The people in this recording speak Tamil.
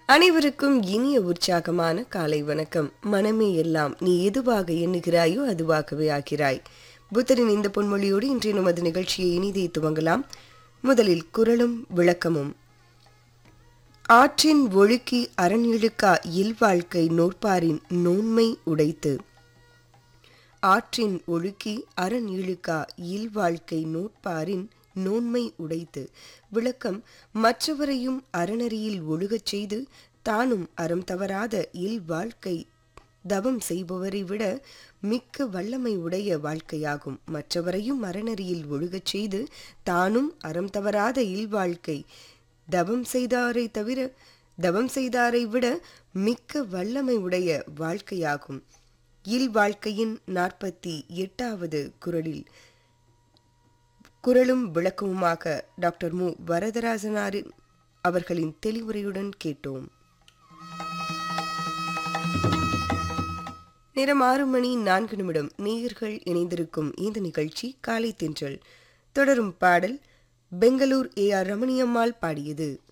அனைவருக்கும் இனிய உற்சாகமான காலை வணக்கம் மனமே எல்லாம் நீ எதுவாக எண்ணுகிறாயோ அதுவாகவே ஆகிறாய் புத்தரின் இந்த பொன்மொழியோடு இன்றைய நமது நிகழ்ச்சியை இனிதே துவங்கலாம் முதலில் குரலும் விளக்கமும் ஆற்றின் ஒழுக்கி அரணிழுக்கா இல்வாழ்க்கை நோற்பாரின் நோன்மை உடைத்து ஆற்றின் ஒழுக்கி அரண் இழுக்கா இல்வாழ்க்கை நோட்பாரின் நோன்மை உடைத்து விளக்கம் மற்றவரையும் அறநெறியில் ஒழுகச் செய்து தானும் அறம் தவறாத இல் வாழ்க்கை தவம் செய்பவரை விட மிக்க வல்லமை உடைய வாழ்க்கையாகும் மற்றவரையும் அறநெறியில் ஒழுகச் செய்து தானும் அறம் தவறாத இல்வாழ்க்கை தவம் செய்தாரை தவிர தவம் செய்தாரை விட மிக்க வல்லமை உடைய வாழ்க்கையாகும் இல் வாழ்க்கையின் நாற்பத்தி எட்டாவது குரலில் குரலும் விளக்கமுமாக டாக்டர் மு வரதராசனாரின் அவர்களின் தெளிவுரையுடன் கேட்டோம் நேரம் ஆறு மணி நான்கு நிமிடம் நேயர்கள் இணைந்திருக்கும் இந்த நிகழ்ச்சி காலை தென்றல் தொடரும் பாடல் பெங்களூர் ஏ ஆர் ரமணியம்மாள் பாடியது